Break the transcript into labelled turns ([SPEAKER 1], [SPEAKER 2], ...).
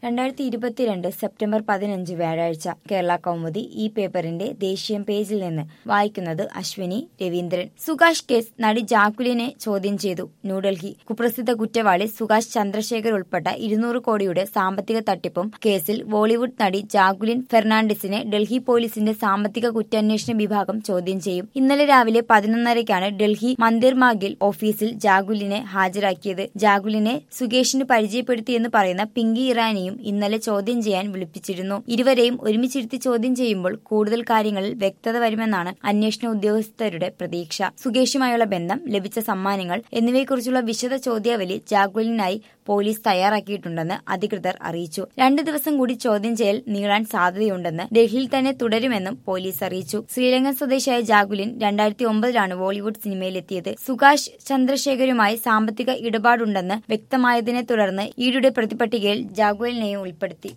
[SPEAKER 1] രണ്ടായിരത്തി ഇരുപത്തിരണ്ട് സെപ്റ്റംബർ പതിനഞ്ച് വ്യാഴാഴ്ച കേരള കൗമുദി ഈ പേപ്പറിന്റെ ദേശീയ പേജിൽ നിന്ന് വായിക്കുന്നത് അശ്വിനി രവീന്ദ്രൻ സുകാഷ് കേസ് നടി ജാക്കുലിനെ ചോദ്യം ചെയ്തു ന്യൂഡൽഹി കുപ്രസിദ്ധ കുറ്റവാളി സുകാശ് ചന്ദ്രശേഖർ ഉൾപ്പെട്ട ഇരുന്നൂറ് കോടിയുടെ സാമ്പത്തിക തട്ടിപ്പും കേസിൽ ബോളിവുഡ് നടി ജാഗുലിൻ ഫെർണാണ്ടിസിനെ ഡൽഹി പോലീസിന്റെ സാമ്പത്തിക കുറ്റാന്വേഷണ വിഭാഗം ചോദ്യം ചെയ്യും ഇന്നലെ രാവിലെ പതിനൊന്നരയ്ക്കാണ് ഡൽഹി മന്ദിർമാഗിൽ ഓഫീസിൽ ജാഗുലിനെ ഹാജരാക്കിയത് ജാഗുലിനെ സുകേഷിന് പരിചയപ്പെടുത്തിയെന്ന് പറയുന്ന പിങ്കി ഇറാനിയും ഇന്നലെ ചോദ്യം ചെയ്യാൻ വിളിപ്പിച്ചിരുന്നു ഇരുവരെയും ഒരുമിച്ചിരുത്തി ചോദ്യം ചെയ്യുമ്പോൾ കൂടുതൽ കാര്യങ്ങളിൽ വ്യക്തത വരുമെന്നാണ് അന്വേഷണ ഉദ്യോഗസ്ഥരുടെ പ്രതീക്ഷ സുകേഷുമായുള്ള ബന്ധം ലഭിച്ച സമ്മാനങ്ങൾ എന്നിവയെക്കുറിച്ചുള്ള വിശദ ചോദ്യാവലി ജാഗുലിനായി പോലീസ് തയ്യാറാക്കിയിട്ടുണ്ടെന്ന് അധികൃതർ അറിയിച്ചു രണ്ടു ദിവസം കൂടി ചോദ്യം ചെയ്യൽ നീളാൻ സാധ്യതയുണ്ടെന്ന് ഡൽഹിയിൽ തന്നെ തുടരുമെന്നും പോലീസ് അറിയിച്ചു ശ്രീലങ്കൻ സ്വദേശിയായ ജാഗുലിൻ രണ്ടായിരത്തി ഒമ്പതിലാണ് ബോളിവുഡ് സിനിമയിലെത്തിയത് സുകാശ് ചന്ദ്രശേഖരുമായി സാമ്പത്തിക ഇടപാടുണ്ടെന്ന് വ്യക്തമായതിനെ തുടർന്ന് ഈയുടെ പ്രതിപട്ടികയിൽ ജാഗുലിനെയും ഉൾപ്പെടുത്തി